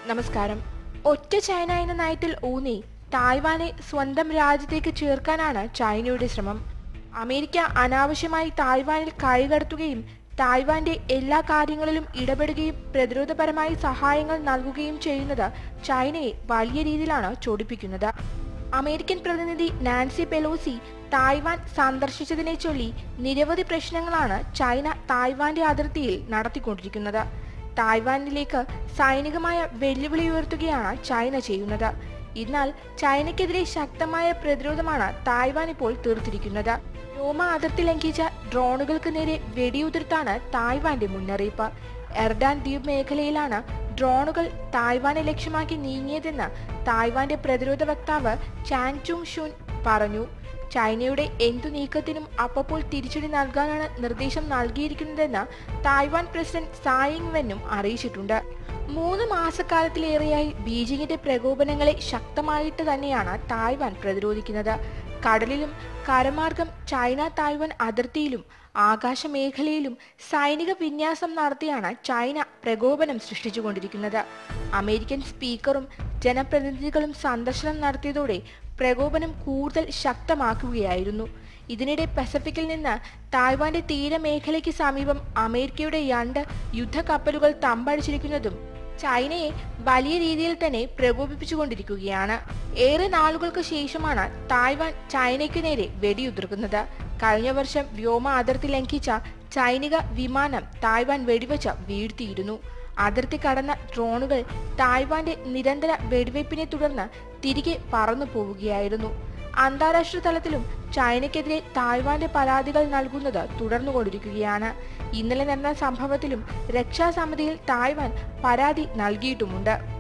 നമസ്കാരം ഒറ്റ ചൈന എന്ന നയത്തിൽ ഊന്നി തായ്വാനെ സ്വന്തം രാജ്യത്തേക്ക് ചേർക്കാനാണ് ചൈനയുടെ ശ്രമം അമേരിക്ക അനാവശ്യമായി തായ്വാനിൽ കൈകടത്തുകയും തായ്വാന്റെ എല്ലാ കാര്യങ്ങളിലും ഇടപെടുകയും പ്രതിരോധപരമായി സഹായങ്ങൾ നൽകുകയും ചെയ്യുന്നത് ചൈനയെ വലിയ രീതിയിലാണ് ചൊടിപ്പിക്കുന്നത് അമേരിക്കൻ പ്രതിനിധി നാൻസി പെലോസി തായ്വാൻ സന്ദർശിച്ചതിനെ ചൊല്ലി നിരവധി പ്രശ്നങ്ങളാണ് ചൈന തായ്വാന്റെ അതിർത്തിയിൽ നടത്തിക്കൊണ്ടിരിക്കുന്നത് തായ്വാനിലേക്ക് സൈനികമായ വെല്ലുവിളി ഉയർത്തുകയാണ് ചൈന ചെയ്യുന്നത് എന്നാൽ ചൈനയ്ക്കെതിരെ ശക്തമായ പ്രതിരോധമാണ് തായ്വാൻ ഇപ്പോൾ തീർത്തിരിക്കുന്നത് വ്യോമ അതിർത്തി ലംഘിച്ച ഡ്രോണുകൾക്ക് നേരെ വെടിയുതിർത്താണ് തായ്വാന്റെ മുന്നറിയിപ്പ് എർഡാൻ ദ്വീപ് മേഖലയിലാണ് ഡ്രോണുകൾ തായ്വാനെ ലക്ഷ്യമാക്കി നീങ്ങിയതെന്ന് തായ്വാന്റെ പ്രതിരോധ വക്താവ് ചാൻ ചുങ് ഷുൻ പറഞ്ഞു ചൈനയുടെ എന്തു നീക്കത്തിനും അപ്പപ്പോൾ തിരിച്ചടി നൽകാനാണ് നിർദ്ദേശം നൽകിയിരിക്കുന്നതെന്ന് തായ്വാൻ പ്രസിഡന്റ് സായിങ് വെന്നും അറിയിച്ചിട്ടുണ്ട് മൂന്ന് മാസക്കാലത്തിലേറെയായി ബീജിംഗിന്റെ പ്രകോപനങ്ങളെ ശക്തമായിട്ട് തന്നെയാണ് തായ്വാൻ പ്രതിരോധിക്കുന്നത് കടലിലും കരമാർഗം ചൈന തായ്വാൻ അതിർത്തിയിലും ആകാശ മേഖലയിലും സൈനിക വിന്യാസം നടത്തിയാണ് ചൈന പ്രകോപനം സൃഷ്ടിച്ചുകൊണ്ടിരിക്കുന്നത് അമേരിക്കൻ സ്പീക്കറും ജനപ്രതിനിധികളും സന്ദർശനം നടത്തിയതോടെ പ്രകോപനം കൂടുതൽ ശക്തമാക്കുകയായിരുന്നു ഇതിനിടെ പസഫിക്കിൽ നിന്ന് തായ്വാന്റെ തീരമേഖലയ്ക്ക് സമീപം അമേരിക്കയുടെ രണ്ട് യുദ്ധക്കപ്പലുകൾ തമ്പടിച്ചിരിക്കുന്നതും ചൈനയെ വലിയ രീതിയിൽ തന്നെ പ്രകോപിപ്പിച്ചുകൊണ്ടിരിക്കുകയാണ് ഏറെ നാളുകൾക്ക് ശേഷമാണ് തായ്വാൻ ചൈനയ്ക്ക് നേരെ വെടിയുതിർക്കുന്നത് കഴിഞ്ഞ വർഷം വ്യോമ അതിർത്തി ലംഘിച്ച ചൈനിക വിമാനം തായ്വാൻ വെടിവെച്ച് വീഴ്ത്തിയിരുന്നു അതിർത്തി കടന്ന ഡ്രോണുകൾ തായ്വാന്റെ നിരന്തര വെടിവയ്പ്പിനെ തുടർന്ന് തിരികെ പറന്നു പോവുകയായിരുന്നു അന്താരാഷ്ട്ര തലത്തിലും ചൈനയ്ക്കെതിരെ തായ്വാന്റെ പരാതികൾ നൽകുന്നത് തുടർന്നുകൊണ്ടിരിക്കുകയാണ് ഇന്നലെ നടന്ന സംഭവത്തിലും രക്ഷാസമിതിയിൽ തായ്വാൻ പരാതി നൽകിയിട്ടുമുണ്ട്